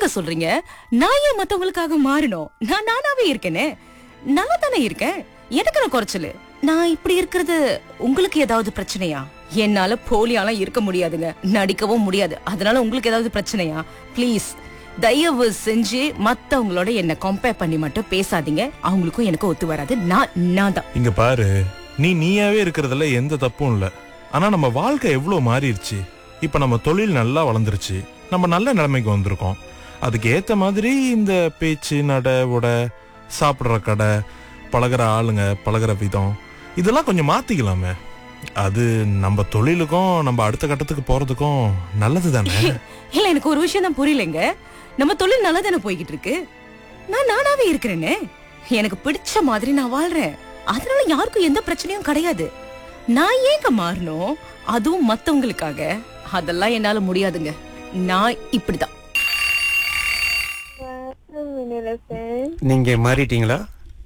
என்னங்க சொல்றீங்க நான் ஏன் மத்தவங்களுக்காக மாறணும் நான் நானாவே இருக்கேனே நல்லா தானே இருக்கேன் எனக்கு நான் குறைச்சலு நான் இப்படி இருக்கிறது உங்களுக்கு ஏதாவது பிரச்சனையா என்னால போலியாலாம் இருக்க முடியாதுங்க நடிக்கவும் முடியாது அதனால உங்களுக்கு ஏதாவது பிரச்சனையா ப்ளீஸ் தயவு செஞ்சு மத்தவங்களோட என்ன கம்பேர் பண்ணி மட்டும் பேசாதீங்க அவங்களுக்கும் எனக்கு ஒத்து வராது நான் நான் தான் இங்க பாரு நீ நீயாவே இருக்கிறதுல எந்த தப்பும் இல்ல ஆனா நம்ம வாழ்க்கை எவ்வளவு மாறிடுச்சு இப்ப நம்ம தொழில் நல்லா வளர்ந்துருச்சு நம்ம நல்ல நிலைமைக்கு வந்திருக்கோம் அதுக்கு ஏத்த மாதிரி இந்த பேச்சு நட உட சாப்பிடுற கடை பழகுற ஆளுங்க பழகுற விதம் இதெல்லாம் கொஞ்சம் மாத்திக்கலாமே அது நம்ம தொழிலுக்கும் நம்ம அடுத்த கட்டத்துக்கு போறதுக்கும் நல்லது தானே இல்ல எனக்கு ஒரு விஷயம் தான் புரியலங்க நம்ம தொழில் நல்லா தானே போய்கிட்டு இருக்கு நான் நானாவே இருக்கிறேனே எனக்கு பிடிச்ச மாதிரி நான் வாழ்றேன் அதனால யாருக்கும் எந்த பிரச்சனையும் கிடையாது நான் ஏங்க மாறணும் அதுவும் மத்தவங்களுக்காக அதெல்லாம் என்னால முடியாதுங்க நான் இப்படிதான் நீங்க மாறிட்டீங்களா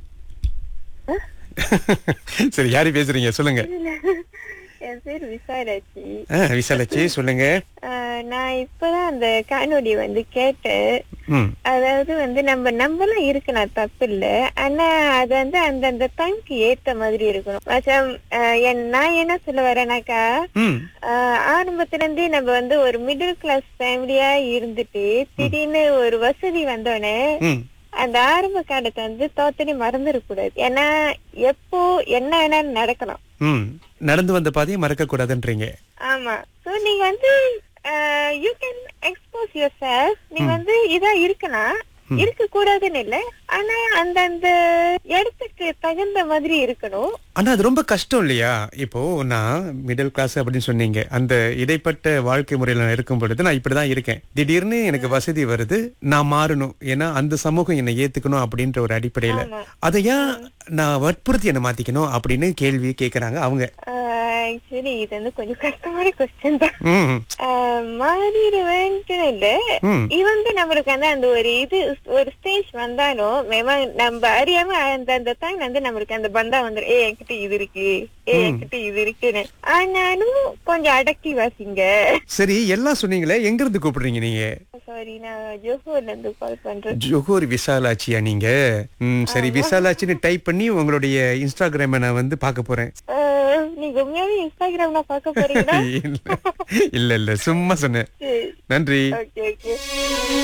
சரி யாரு பேசுறீங்க சொல்லுங்க என் பேர் விசாலாச்சி ஆ, விசாலாச்சி சொல்லுங்க ஆஹ் நான் இப்பதான் அந்த காணொளி வந்து கேட்டேன் ம் அதாவது வந்து நம்ம நம்பலாம் இருக்கலாம் தப்பு இல்ல ஆனா அது வந்து அந்தந்த டைம்க்கு ஏத்த மாதிரி இருக்கணும் மச்சம், ஆஹ் என் நான் என்ன சொல்ல வரேனாக்கா ம் ஆஹ் ஆரம்பத்துல இருந்தே நம்ம வந்து ஒரு மிடில் கிளாஸ் ஃபேமிலியா இருந்துட்டு திடீர்னு ஒரு வசதி வந்தோடனே ம் அந்த ஆரம்ப காலத்தை வந்து தோத்தனி மறந்துடக்கூடாது ஏன்னா எப்போ என்ன வேணாலும் நடக்கலாம் ம் நடந்து வந்த பாதையை மறக்க கூடாதுன்றீங்க ஆமா சோ நீங்க வந்து you can expose yourself நீங்க வந்து இதா இருக்கலாம் இருக்க கூடாதுன்னு இல்ல ஆனா அந்த அந்த இடத்துக்கு தகுந்த மாதிரி இருக்கணும் ஆனா அது ரொம்ப கஷ்டம் இல்லையா இப்போ நான் மிடில் கிளாஸ் அப்படின்னு சொன்னீங்க அந்த இடைப்பட்ட வாழ்க்கை முறையில நான் இருக்கும் பொழுது நான் இப்படிதான் இருக்கேன் திடீர்னு எனக்கு வசதி வருது நான் மாறணும் ஏன்னா அந்த சமூகம் என்னை ஏத்துக்கணும் அப்படின்ற ஒரு அடிப்படையில ஆமா. அதை ஏன் நான் வற்புறுத்தி என்ன மாத்திக்கணும் அப்படின்னு கேள்வி கேக்குறாங்க அவங்க ஆக்சுவலி இது வந்து கொஞ்சம் கஷ்டமான கொஸ்டின் தான் ம் ஆஹ் மாறிடுவேன்ட்டு இல்ல ம் இது வந்து நம்மளுக்கு வந்து அந்த ஒரு இது ஒரு ஸ்டேஜ் வந்தாலும் மேமா நம்ம அறியாம அந்த அந்த டைம் வந்து நம்மளுக்கு அந்த பந்தா வந்துடும் ஏ என்கிட்ட இது இருக்கு ஏ என்கிட்ட இது இருக்குன்னு ஆனாலும் கொஞ்சம் அடக்கி வாசிங்க சரி எல்லாம் சொன்னீங்களே எங்க இருந்து கூப்பிடுறீங்க நீங்க சாரி நான் ஜோஹோர்ல இருந்து கால் பண்றேன் ஜோகூர் விசாலாச்சியா நீங்க ம் சரி விசாலாச்சின்னு டைப் பண்ணி உங்களுடைய இன்ஸ்டாகிராம நான் வந்து பார்க்க போறேன் ஆஹ் நீங்க உண்மையாவே இன்ஸ்டாகிராம்ல பார்க்க போறீங்களா இல்ல இல்ல இல்ல சும்மா சொன்னேன் நன்றி ஓகே ஓகே